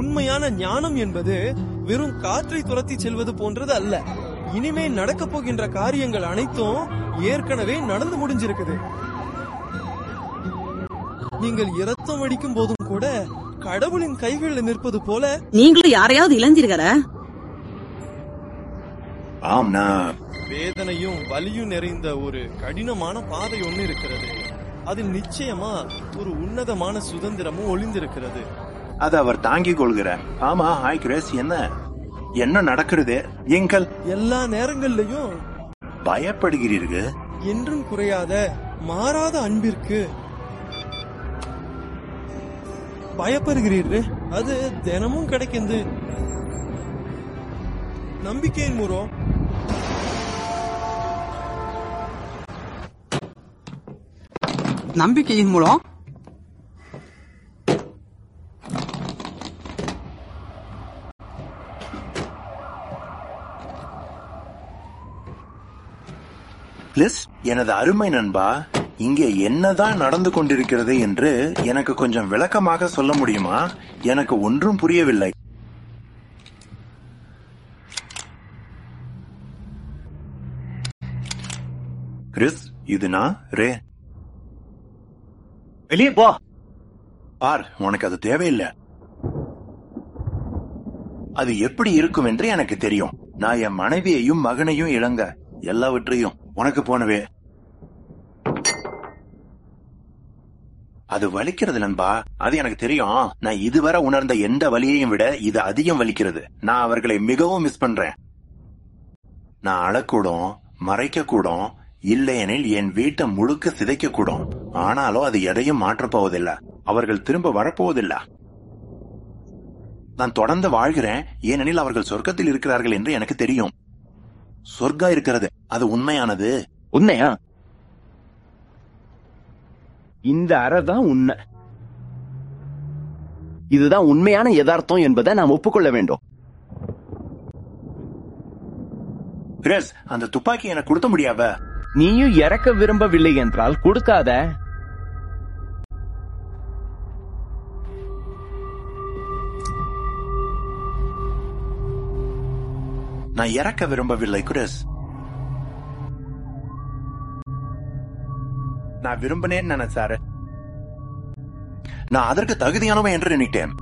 உண்மையான ஞானம் என்பது வெறும் காற்றை துரத்தி செல்வது போன்றது அல்ல இனிமே நடக்கப் போகின்ற காரியங்கள் அனைத்தும் ஏற்கனவே நடந்து முடிஞ்சிருக்குது நீங்கள் இரத்தம் வடிக்கும் போதும் கூட கடவுளின் கைகளில் நிற்பது போல நீங்களும் யாரையாவது இழந்தீர்களா ஆம் நான் வேதனையும் வலியும் நிறைந்த ஒரு கடினமான பாதை ஒண்ணு இருக்கிறது அதில் நிச்சயமா ஒரு உன்னதமான சுதந்திரமும் ஒளிந்திருக்கிறது அதை அவர் தாங்கிக் கொள்கிறார் ஆமா ஹாய் கிரேஸ் என்ன என்ன நடக்கிறது எங்கள் எல்லா நேரங்கள்லயும் பயப்படுகிறீர்கள் என்றும் குறையாத மாறாத அன்பிற்கு பயப்படுகிறீர்கள் அது தினமும் கிடைக்குது நம்பிக்கையின் மூலம் நம்பிக்கையின் மூலம் பிளஸ் எனது அருமை நண்பா இங்கே என்னதான் நடந்து கொண்டிருக்கிறது என்று எனக்கு கொஞ்சம் விளக்கமாக சொல்ல முடியுமா எனக்கு ஒன்றும் புரியவில்லை கிறிஸ் இது நான் ரே வெளியே போ பார் உனக்கு அது தேவையில்லை அது எப்படி இருக்கும் என்று எனக்கு தெரியும் நான் என் மனைவியையும் மகனையும் இழங்க எல்லாவற்றையும் உனக்கு போனவே அது வலிக்கிறது நண்பா அது எனக்கு தெரியும் நான் இதுவரை உணர்ந்த எந்த வலியையும் விட இது அதிகம் வலிக்கிறது நான் அவர்களை மிகவும் மிஸ் பண்றேன் நான் அழக்கூடும் மறைக்க கூடும் இல்லையெனில் என் வீட்டை முழுக்க சிதைக்க கூடும் ஆனாலும் அது எதையும் மாற்றப் போவதில்லை அவர்கள் திரும்ப வரப்போவதில்லை நான் தொடர்ந்து வாழ்கிறேன் ஏனெனில் அவர்கள் சொர்க்கத்தில் இருக்கிறார்கள் என்று எனக்கு தெரியும் சொர்க்கம் இருக்கிறது அது உண்மையானது உண்மையா இந்த அறை தான் உண்மை இதுதான் உண்மையான யதார்த்தம் என்பதை நாம் ஒப்புக்கொள்ள வேண்டும் கிரேஸ் அந்த துப்பாக்கி எனக்கு கொடுத்த முடியாவ நீயும் இறக்க விரும்பவில்லை என்றால் கொடுக்காத நான் இறக்க விரும்பவில்லை கிரேஸ் நான் விரும்பினேன்னு நினைச்சாரு நான் அதற்கு தகுதியானவன் என்று நினைத்தேன்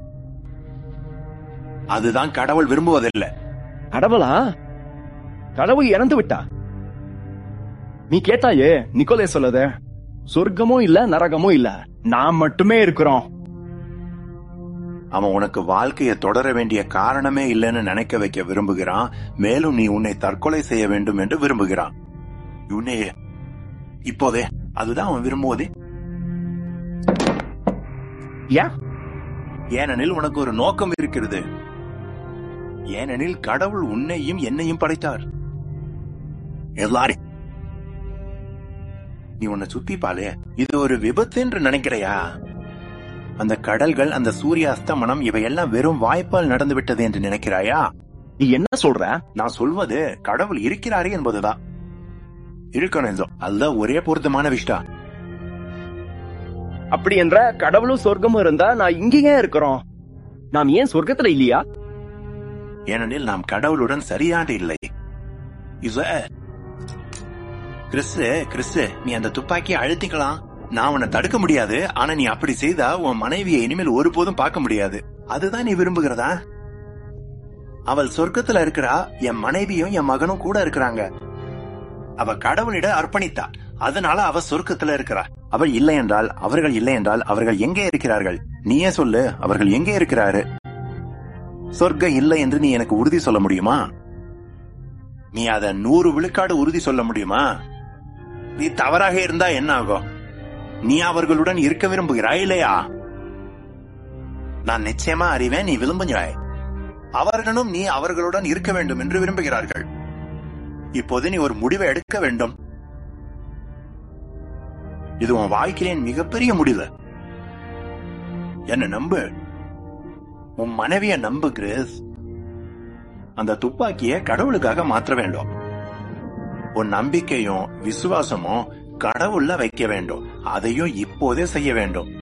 அதுதான் கடவுள் விரும்புவதில்லை கடவுளா கடவுள் இறந்து விட்டா நீ கேட்டாயே நிக்கோலே சொல்லத சொர்க்கமும் இல்ல நரகமும் இல்ல நாம் மட்டுமே இருக்கிறோம் அவன் உனக்கு வாழ்க்கையை தொடர வேண்டிய காரணமே இல்லைன்னு நினைக்க வைக்க விரும்புகிறான் மேலும் நீ உன்னை தற்கொலை செய்ய வேண்டும் என்று விரும்புகிறான் உன்னை இப்போதே அதுதான் அவன் விரும்புவதே ஏன் ஏனெனில் உனக்கு ஒரு நோக்கம் இருக்கிறது ஏனெனில் கடவுள் உன்னையும் என்னையும் படைத்தார் எல்லாரும் நீ உன்னை சுத்தி பாலே இது ஒரு விபத்து என்று நினைக்கிறையா அந்த கடல்கள் அந்த சூரிய அஸ்தமனம் இவையெல்லாம் வெறும் வாய்ப்பால் நடந்து விட்டது என்று நினைக்கிறாயா நீ என்ன சொல்ற நான் சொல்வது கடவுள் இருக்கிறாரே என்பதுதான் இருக்கணும் என்றோ அதுதான் ஒரே பொருத்தமான விஷயம் அப்படி என்ற கடவுளும் சொர்க்கமும் இருந்தா நான் இங்கேயே இருக்கிறோம் நாம் ஏன் சொர்க்கத்துல இல்லையா ஏனெனில் நாம் கடவுளுடன் சரியாக இல்லை இச கிறிஸ்து கிறிஸ்து நீ அந்த துப்பாக்கியை அழுத்திக்கலாம் நான் உன்னை தடுக்க முடியாது ஆனா நீ அப்படி செய்தா உன் மனைவியை இனிமேல் ஒருபோதும் பார்க்க முடியாது அதுதான் நீ விரும்புகிறதா அவள் சொர்க்கத்துல இருக்கிறா என் மனைவியும் என் மகனும் கூட இருக்கிறாங்க அவ கடவுளிட அர்ப்பணித்தா அதனால அவ சொர்க்கத்துல இருக்கிறா அவள் இல்லை என்றால் அவர்கள் இல்லை என்றால் அவர்கள் எங்கே இருக்கிறார்கள் நீயே சொல்லு அவர்கள் எங்கே இருக்கிறாரு சொர்க்கம் இல்லை என்று நீ எனக்கு உறுதி சொல்ல முடியுமா நீ அத நூறு விழுக்காடு உறுதி சொல்ல முடியுமா நீ தவறாக இருந்தா என்ன ஆகும் நீ அவர்களுடன் இருக்க விரும்புகிறாய் இல்லையா நான் நிச்சயமா அறிவேன் நீ விரும்புகிறாய் அவர்களும் நீ அவர்களுடன் இருக்க வேண்டும் என்று விரும்புகிறார்கள் இப்போது நீ ஒரு முடிவை எடுக்க வேண்டும் இது உன் வாழ்க்கையின் மிகப்பெரிய முடிவு என்ன நம்பு உன் மனைவிய நம்பு கிரேஸ் அந்த துப்பாக்கிய கடவுளுக்காக மாற்ற வேண்டும் உன் நம்பிக்கையும் விசுவாசமும் கடவுள்ல வைக்க வேண்டும் அதையும் இப்போதே செய்ய வேண்டும்